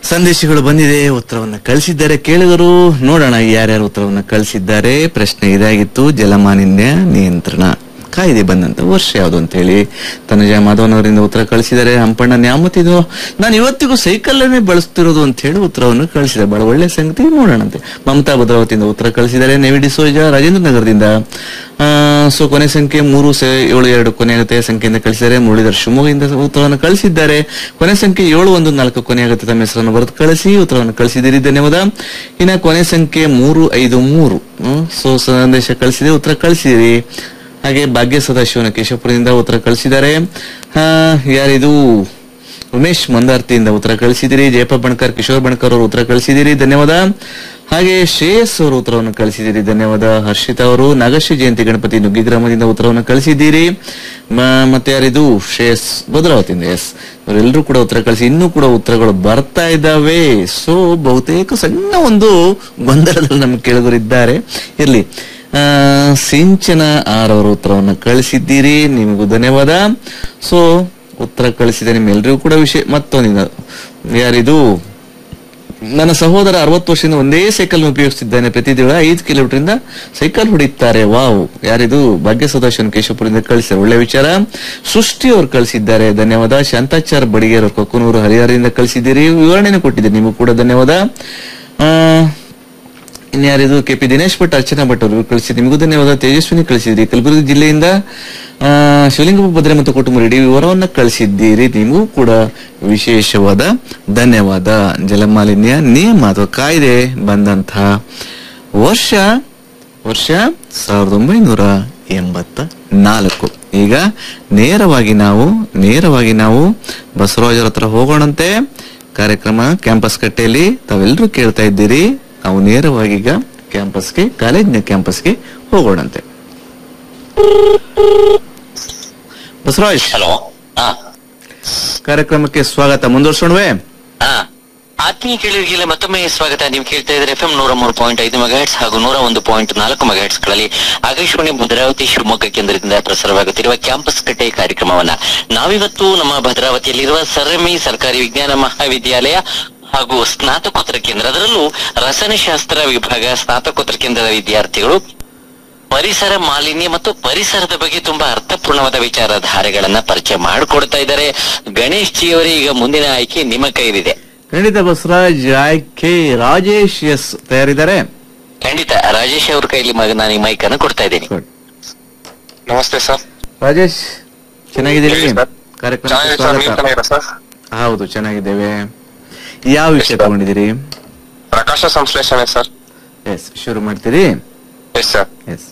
ಸಂದೇಶಗಳು ಬಂದಿದೆ ಉತ್ತರವನ್ನ ಕಳಿಸಿದ್ದಾರೆ ಕೇಳಿದರು ನೋಡೋಣ ಯಾರ್ಯಾರು ಉತ್ತರವನ್ನ ಕಳಿಸಿದ್ದಾರೆ ಪ್ರಶ್ನೆ ಇದಾಗಿತ್ತು ಜಲಮಾಲಿನ್ಯ ನಿಯಂತ್ರಣ ಕಾಯ್ದೆ ಬಂದಂತ ವರ್ಷ ಯಾವುದು ಅಂತ ಹೇಳಿ ತನುಜ ಮಾಧವನವರಿಂದ ಉತ್ತರ ಕಳಿಸಿದ್ದಾರೆ ಹಂಪಣ್ಣ ನ್ಯಾಮತಿದು ನಾನು ಇವತ್ತಿಗೂ ಸೈಕಲ್ಲನ್ನೇ ಬಳಸ್ತಿರೋದು ಅಂತ ಹೇಳಿ ಉತ್ತರವನ್ನು ಕಳಿಸಿದ್ದಾರೆ ಬಹಳ ಒಳ್ಳೆ ಸಂಗತಿ ನೋಡೋಣಂತೆ ಮಮತಾ ಭದ್ರಾವತಿಯಿಂದ ಉತ್ತರ ಕಳಿಸಿದ್ದಾರೆ ನೆವಿ ಡಿಸೋಜ ರಾಜೇಂದ್ರ ನಗರದಿಂದ ಸೊ ಕೊನೆ ಸಂಖ್ಯೆ ಮೂರು ಸ- ಏಳು ಎರಡು ಕೊನೆಯಾಗುತ್ತೆ ಸಂಖ್ಯೆಯಿಂದ ಕಳಿಸಿದ್ದಾರೆ ಮುರಳೀಧರ್ ಶಿವಮೊಗ್ಗದಿಂದ ಉತ್ತರವನ್ನು ಕಳಿಸಿದ್ದಾರೆ ಕೊನೆ ಸಂಖ್ಯೆ ಏಳು ಒಂದು ನಾಲ್ಕು ಕೊನೆಯಾಗುತ್ತೆ ತಮ್ಮ ಹೆಸರನ್ನು ಬರೆದು ಕಳಿಸಿ ಉತ್ತರವನ್ನು ಕಳಿಸಿದ್ದೀರಿ ಧನ್ಯವಾದ ಇನ್ನ ಕೊನೆ ಸಂಖ್ಯೆ ಮೂರು ಐದು ಮೂರು ಸೊ ಸಂದೇಶ ಕಳಿಸಿದೆ ಉತ್ತರ ಕಳಿಸಿದಿರಿ ಹಾಗೆ ಭಾಗ್ಯ ಸದಾಶಿವನ ಕೇಶವಪುರದಿಂದ ಉತ್ತರ ಕಳಿಸಿದ್ದಾರೆ ಆ, ಯಾರಿದು ಉಮೇಶ್ ಮಂದಾರ್ತಿಯಿಂದ ಉತ್ತರ ಕಳಿಸಿದಿರಿ ಜಯಪ್ಪ ಬಣ್ಕರ್ ಕಿಶೋರ್ ಬಣ್ಕರ್ ಅವರು ಉತ್ತರ ಕಳಿಸಿದಿರಿ ಧನ್ಯವಾದ ಹಾಗೆ ಶ್ರೇಯಸ್ ಅವರು ಉತ್ತರವನ್ನು ಕಳಿಸಿದಿರಿ ಧನ್ಯವಾದ ಹರ್ಷಿತಾ ಅವರು ನಾಗಶ್ರೀ ಜಯಂತಿ ಗಣಪತಿ ನುಗ್ಗಿ ಗ್ರಾಮದಿಂದ ಉತ್ತರವನ್ನು ಕಳಿಸಿದ್ದೀರಿ ಮ- ಮತ್ತೆ ಯಾರಿದು ಶ್ರೇಯಸ್ ಭದ್ರಾವತಿಯಿಂದ ಎಸ್ ಇವರೆಲ್ಲರೂ ಕೂಡ ಉತ್ತರ ಕಳಿಸಿ ಇನ್ನೂ ಕೂಡ ಉತ್ತರಗಳು ಬರ್ತಾ ಇದ್ದಾವೆ ಸೊ ಬಹುತೇಕ ಸಣ್ಣ ಒಂದು ಗೊಂದಲದಲ್ಲಿ ನಮ್ಗೆ ಕೇಳಿದರಿದ್ದಾರೆ ಇರ್ಲಿ ಆ, ಸಿಂಚನ ಆರ್ ಅವರ ಉತ್ತರವನ್ನು ಕಳಿಸಿದ್ದೀರಿ ನಿಮಗೂ ಧನ್ಯವಾದ ಸೊ ಉತ್ತರ ಕಳಿಸಿದ ನಿಮ್ಮೆಲ್ಲರಿಗೂ ಕೂಡ ವಿಷಯ ಮತ್ತೊಂದಿನ ಯಾರಿದು ನನ್ನ ಸಹೋದರ ಅರವತ್ತು ವರ್ಷದಿಂದ ಒಂದೇ ಸೈಕಲ್ ಉಪಯೋಗಿಸ್ತಿದ್ದಾನೆ ಪ್ರತಿದಿನ ಐದು ಕಿಲೋಮೀಟರ್ ಇಂದ ಸೈಕಲ್ ಹೊಡಿತಾರೆ ವಾವ್ ಯಾರಿದು ಭಾಗ್ಯ ಸದಾಶಿವನ್ ಕೇಶವಪುರದಿಂದ ಕಳಿಸಿದ್ದಾರೆ ಒಳ್ಳೆ ವಿಚಾರ ಸೃಷ್ಟಿ ಅವ್ರು ಕಳಿಸಿದ್ದಾರೆ ಧನ್ಯವಾದ ಶಾಂತಾಚಾರ್ ಬಡಿಗೇರ್ ಅವ್ರು ಕೊಕ್ಕನೂರು ಹರಿಹರದಿಂದ ಕಳಿಸಿದ್ದೀರಿ ವಿವರಣೆಯನ್ನು ಕೊಟ್ಟಿದ್ದೀರಿ ನಿಮಗೂ ಕೂಡ ಧನ್ಯವಾದ ಆ, ಇನ್ಯಾರಿದು ಕೆ ಪಿ ದಿನೇಶ್ ಭಟ್ ಅರ್ಚನಾ ಭಟ್ ಅವರು ಕಳಿಸಿ ನಿಮಗೂ ಧನ್ಯವಾದ ತೇಜಸ್ವಿನಿ ಕಳಿಸಿದ್ರಿ ಕಲಬುರಗಿ ಜಿಲ್ಲೆಯಿಂದ ಆ, ಶಿವಲಿಂಗಪ್ಪ ಭದ್ರೆ ಮತ್ತು ಕುಟುಂಬ ಇಡೀ ವಿವರವನ್ನ ಕಳಿಸಿದ್ದೀರಿ ನಿಮಗೂ ಕೂಡ ವಿಶೇಷವಾದ ಧನ್ಯವಾದ ಜಲಮಾಲಿನ್ಯ ನಿಯಮ ಅಥವಾ ಕಾಯ್ದೆ ಬಂದಂತಹ ವರ್ಷ ವರ್ಷ ಸಾವಿರದ ಒಂಬೈನೂರ ಎಂಬತ್ತ ನಾಲ್ಕು ಈಗ ನೇರವಾಗಿ ನಾವು ನೇರವಾಗಿ ನಾವು ಬಸವರಾಜರ ಹತ್ರ ಹೋಗೋಣಂತೆ ಕಾರ್ಯಕ್ರಮ ಕ್ಯಾಂಪಸ್ ಕಟ್ಟೆಯಲ್ಲಿ ತಾವೆಲ್ಲರೂ ಕೇಳ್ತಾ ಇದ್ದೀರಿ ನಾವು ನೇರವಾಗಿ ಈಗ ಕ್ಯಾಂಪಸ್ಗೆ ಕಾಲೇಜಿನ ಕ್ಯಾಂಪಸ್ಗೆ ಹೋಗೋಣಂತೆ ಬಸವರಾಜ್ ಹಲೋ ಹಾ ಕಾರ್ಯಕ್ರಮಕ್ಕೆ ಸ್ವಾಗತ ಮುಂದುವರ್ಸೋಣವೇ ಹಾ ಆತ್ಮೀಯ ಕೇಳುಗರಿಗೆ ಮತ್ತೊಮ್ಮೆ ಸ್ವಾಗತ ನೀವು ಕೇಳ್ತಾ ಇದ್ರೆ ಎಫ್ ಎಂ ನೂರ ಮೂರು ಪಾಯಿಂಟ್ ಐದು ಮೆಗಾಹೆಟ್ಸ್ ಹಾಗೂ ನೂರ ಒಂದು ಪಾಯಿಂಟ್ ನಾಲ್ಕು ಮೆಗಾಹೆಟ್ಸ್ ಗಳಲ್ಲಿ ಆಕಾಶವಾಣಿ ಭದ್ರಾವತಿ ಶಿವಮೊಗ್ಗ ಕೇಂದ್ರದಿಂದ ಪ್ರಸಾರವಾಗುತ್ತಿರುವ ಕ್ಯಾಂಪಸ್ ಕಟ್ಟೆ ಕಾರ್ಯಕ್ರಮವನ್ನ ನಾವಿವತ್ತು ನಮ್ಮ ಭದ್ರಾವತಿಯಲ್ಲಿರುವ ಸರ್ಎಂಇ ಸರ್ಕಾರಿ ವಿಜ್ಞಾನ ಮಹಾವಿದ್ಯಾಲಯ ಹಾಗೂ ಸ್ನಾತಕೋತ್ತರ ಕೇಂದ್ರ ಅದರಲ್ಲೂ ರಸಾಯನಶಾಸ್ತ್ರ ವಿಭಾಗ ಸ್ನಾತಕೋತ್ತರ ಕೇಂದ್ರದ ವಿದ್ಯಾರ್ಥಿಗಳು ಪರಿಸರ ಮಾಲಿನ್ಯ ಮತ್ತು ಪರಿಸರದ ಬಗ್ಗೆ ತುಂಬಾ ಅರ್ಥಪೂರ್ಣವಾದ ವಿಚಾರಧಾರೆಗಳನ್ನ ಪರಿಚಯ ಮಾಡಿಕೊಡ್ತಾ ಇದ್ದಾರೆ ಗಣೇಶ್ ಜಿ ಅವರೇ ಈಗ ಮುಂದಿನ ಆಯ್ಕೆ ನಿಮ್ಮ ಕೈಲಿದೆ ಖಂಡಿತ ಬಸವರಾಜ್ ಆಯ್ಕೆ ರಾಜೇಶ್ ಎಸ್ ತಯಾರಿದ್ದಾರೆ ಖಂಡಿತ ರಾಜೇಶ್ ಅವ್ರ ಕೈಲಿ ಮಗ ನಾನು ಈ ಮೈಕ್ ಅನ್ನು ಕೊಡ್ತಾ ಇದ್ದೀನಿ Good. ನಮಸ್ತೆ ಸರ್ ರಾಜೇಶ್ ಚೆನ್ನಾಗಿದ್ದೀರಿ ಹೇಳಿ ಸರ್. ಕಾರ್ಯಕ್ರಮಕ್ಕೆ ಚೆನ್ನಾಗಿದೆ ಸರ್ ನೀವು ಸ್ವಾಗತ ಚೆನ್ನಾಗಿರ ಸರ್ ಹೌದು ಚೆನ್ನಾಗಿದ್ದೇವೆ ಯಾವ ವಿಷಯ ಸರ್. ತಗೊಂಡಿದ್ದೀರಿ ಪ್ರಕಾಶ ಸಂಶ್ಲೇಷಣೆ ಸರ್ ಎಸ್ ಶುರು ಮಾಡ್ತೀರಿ ಎಸ್ ಸರ್ ಎಸ್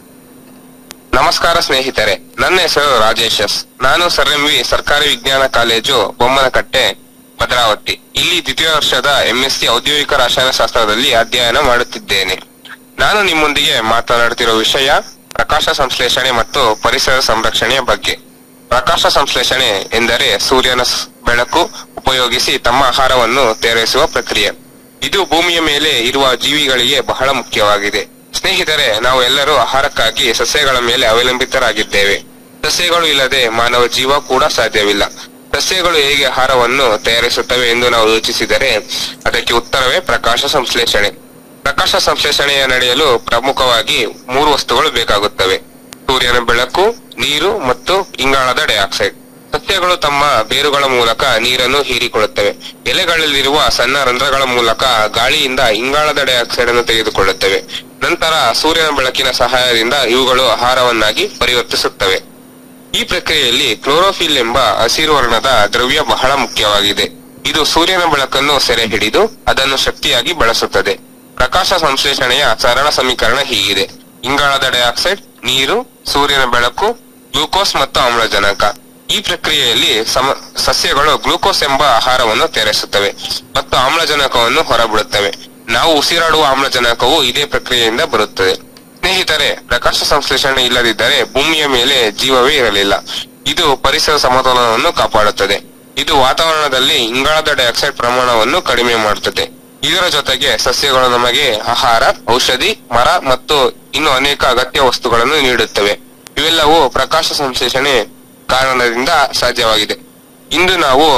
ನಮಸ್ಕಾರ ಸ್ನೇಹಿತರೆ ನನ್ನ ಹೆಸರು ರಾಜೇಶ್ ಎಸ್ ನಾನು ಸರ್ ಎಂ ವಿ ಸರ್ಕಾರಿ ವಿಜ್ಞಾನ ಕಾಲೇಜು ಬೊಮ್ಮನಕಟ್ಟೆ ಭದ್ರಾವತಿ ಇಲ್ಲಿ ದ್ವಿತೀಯ ವರ್ಷದ ಎಂಎಸ್ಸಿ ಔದ್ಯೋಗಿಕ ರಸಾಯನಶಾಸ್ತ್ರದಲ್ಲಿ ಅಧ್ಯಯನ ಮಾಡುತ್ತಿದ್ದೇನೆ ನಾನು ನಿಮ್ಮೊಂದಿಗೆ ಮಾತನಾಡುತ್ತಿರುವ ವಿಷಯ ಪ್ರಕಾಶ ಸಂಶ್ಲೇಷಣೆ ಮತ್ತು ಪರಿಸರ ಸಂರಕ್ಷಣೆಯ ಬಗ್ಗೆ ಪ್ರಕಾಶ ಸಂಶ್ಲೇಷಣೆ ಎಂದರೆ ಸೂರ್ಯನ ಸ್- ಬೆಳಕು ಉಪಯೋಗಿಸಿ ತಮ್ಮ ಆಹಾರವನ್ನು ತಯಾರಿಸುವ ಪ್ರಕ್ರಿಯೆ ಇದು ಭೂಮಿಯ ಮೇಲೆ ಇರುವ ಜೀವಿಗಳಿಗೆ ಬಹಳ ಮುಖ್ಯವಾಗಿದೆ ಸ್ನೇಹಿತರೆ ನಾವು ಎಲ್ಲರೂ ಆಹಾರಕ್ಕಾಗಿ ಸಸ್ಯಗಳ ಮೇಲೆ ಅವಲಂಬಿತರಾಗಿದ್ದೇವೆ ಸಸ್ಯಗಳು ಇಲ್ಲದೆ ಮಾನವ ಜೀವ ಕೂಡ ಸಾಧ್ಯವಿಲ್ಲ ಸಸ್ಯಗಳು ಹೇಗೆ ಆಹಾರವನ್ನು ತಯಾರಿಸುತ್ತವೆ ಎಂದು ನಾವು ಯೋಚಿಸಿದರೆ ಅದಕ್ಕೆ ಉತ್ತರವೇ ಪ್ರಕಾಶ ಸಂಶ್ಲೇಷಣೆ ಪ್ರಕಾಶ ಸಂಶ್ಲೇಷಣೆಯ ನಡೆಯಲು ಪ್ರಮುಖವಾಗಿ ಮೂರು ವಸ್ತುಗಳು ಬೇಕಾಗುತ್ತವೆ ಸೂರ್ಯನ ಬೆಳಕು ನೀರು ಮತ್ತು ಇಂಗಾಲದ ಡೈಆಕ್ಸೈಡ್ ಸಸ್ಯಗಳು ತಮ್ಮ ಬೇರುಗಳ ಮೂಲಕ ನೀರನ್ನು ಹೀರಿಕೊಳ್ಳುತ್ತವೆ ಎಲೆಗಳಲ್ಲಿರುವ ಸಣ್ಣ ರಂಧ್ರಗಳ ಮೂಲಕ ಗಾಳಿಯಿಂದ ಇಂಗಾಲದ ಡೈಆಕ್ಸೈಡ್ ಅನ್ನು ತೆಗೆದುಕೊಳ್ಳುತ್ತವೆ ನಂತರ ಸೂರ್ಯನ ಬೆಳಕಿನ ಸಹಾಯದಿಂದ ಇವುಗಳು ಆಹಾರವನ್ನಾಗಿ ಪರಿವರ್ತಿಸುತ್ತವೆ ಈ ಪ್ರಕ್ರಿಯೆಯಲ್ಲಿ ಕ್ಲೋರೋಫಿಲ್ ಎಂಬ ಹಸಿರು ವರ್ಣದ ದ್ರವ್ಯ ಬಹಳ ಮುಖ್ಯವಾಗಿದೆ ಇದು ಸೂರ್ಯನ ಬೆಳಕನ್ನು ಸೆರೆ ಹಿಡಿದು ಅದನ್ನು ಶಕ್ತಿಯಾಗಿ ಬಳಸುತ್ತದೆ ಪ್ರಕಾಶ ಸಂಶ್ಲೇಷಣೆಯ ಸರಳ ಸಮೀಕರಣ ಹೀಗಿದೆ ಇಂಗಾಲದ ಡೈಆಕ್ಸೈಡ್ ನೀರು ಸೂರ್ಯನ ಬೆಳಕು ಗ್ಲೂಕೋಸ್ ಮತ್ತು ಆಮ್ಲಜನಕ ಈ ಪ್ರಕ್ರಿಯೆಯಲ್ಲಿ ಸಮ ಸಸ್ಯಗಳು ಗ್ಲೂಕೋಸ್ ಎಂಬ ಆಹಾರವನ್ನು ತಯಾರಿಸುತ್ತವೆ ಮತ್ತು ಆಮ್ಲಜನಕವನ್ನು ಹೊರಬಿಡುತ್ತವೆ ನಾವು ಉಸಿರಾಡುವ ಆಮ್ಲಜನಕವು ಇದೇ ಪ್ರಕ್ರಿಯೆಯಿಂದ ಬರುತ್ತದೆ ಸ್ನೇಹಿತರೆ ಪ್ರಕಾಶ ಸಂಶ್ಲೇಷಣೆ ಇಲ್ಲದಿದ್ದರೆ ಭೂಮಿಯ ಮೇಲೆ ಜೀವವೇ ಇರಲಿಲ್ಲ ಇದು ಪರಿಸರ ಸಮತೋಲನವನ್ನು ಕಾಪಾಡುತ್ತದೆ ಇದು ವಾತಾವರಣದಲ್ಲಿ ಇಂಗಾಲದ ಡೈಆಕ್ಸೈಡ್ ಪ್ರಮಾಣವನ್ನು ಕಡಿಮೆ ಮಾಡುತ್ತದೆ ಇದರ ಜೊತೆಗೆ ಸಸ್ಯಗಳು ನಮಗೆ ಆಹಾರ ಔಷಧಿ ಮರ ಮತ್ತು ಇನ್ನು ಅನೇಕ ಅಗತ್ಯ ವಸ್ತುಗಳನ್ನು ನೀಡುತ್ತವೆ ಇವೆಲ್ಲವೂ ಪ್ರಕಾಶ ಸಂಶ್ಲೇಷಣೆ ಕಾರಣದಿಂದ ಸಾಧ್ಯವಾಗಿದೆ ಇಂದು ನಾವು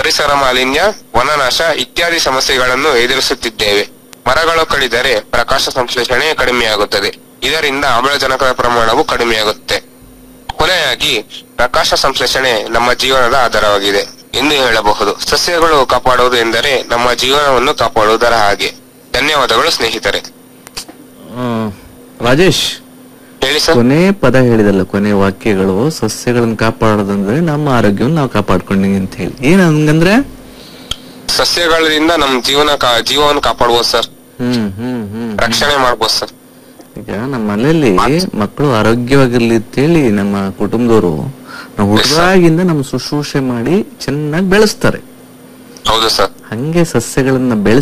ಪರಿಸರ ಮಾಲಿನ್ಯ ವನನಾಶ ಇತ್ಯಾದಿ ಸಮಸ್ಯೆಗಳನ್ನು ಎದುರಿಸುತ್ತಿದ್ದೇವೆ ಮರಗಳು ಕಡಿದರೆ ಪ್ರಕಾಶ ಸಂಶ್ಲೇಷಣೆ ಕಡಿಮೆಯಾಗುತ್ತದೆ ಇದರಿಂದ ಆಮ್ಲಜನಕದ ಪ್ರಮಾಣವು ಕಡಿಮೆಯಾಗುತ್ತೆ ಕೊನೆಯಾಗಿ ಪ್ರಕಾಶ ಸಂಶ್ಲೇಷಣೆ ನಮ್ಮ ಜೀವನದ ಆಧಾರವಾಗಿದೆ ಎಂದು ಹೇಳಬಹುದು ಸಸ್ಯಗಳು ಕಾಪಾಡುವುದು ಎಂದರೆ ನಮ್ಮ ಜೀವನವನ್ನು ಕಾಪಾಡುವುದರ ಹಾಗೆ ಧನ್ಯವಾದಗಳು ಸ್ನೇಹಿತರೆ ಆ, ರಾಜೇಶ್ ಹೇಳಿ ಸರ್ ಕೊನೆ ಪದ ಹೇಳಿದಲ್ಲ ಕೊನೆ ವಾಕ್ಯಗಳು ಸಸ್ಯಗಳನ್ನು ಕಾಪಾಡೋದಂದ್ರೆ ನಮ್ಮ ಆರೋಗ್ಯವನ್ನು ನಾವು ಕಾಪಾಡ್ಕೊಂಡಿ ಅಂತ ಹೇಳಿ ಏನ್ ಹಂಗಂದ್ರೆ ಸಸ್ಯಗಳಿಂದ ನಮ್ಮ ಜೀವನ ಕಾ- ಜೀವವನ್ನು ಕಾಪಾಡ್ಬೋದು ಸರ್ ಹ್ಮ್ ಹ್ಮ್ ಹ್ಮ್ ರಕ್ಷಣೆ ಮಾಡ್ಬೋದು ಸರ್ ಈಗ ನಮ್ಮ ಮನೆಯಲ್ಲಿ ಮಕ್ಕಳು ಆರೋಗ್ಯವಾಗಿರ್ಲಿ ಅಂತೇಳಿ ನಮ್ಮ ಕುಟುಂಬದವರು ನಾವು ಹುಡುಗಾಗಿಂದ ನಮ್ಮ ಶುಶ್ರೂಷೆ ಮಾಡಿ ಚೆನ್ನಾಗಿ ಬೆಳೆಸ್ತಾರೆ ಹೌದು ಸರ್ ಹಂಗೆ ಸಸ್ಯಗಳನ್ನ ಬೆಳೆಸಿ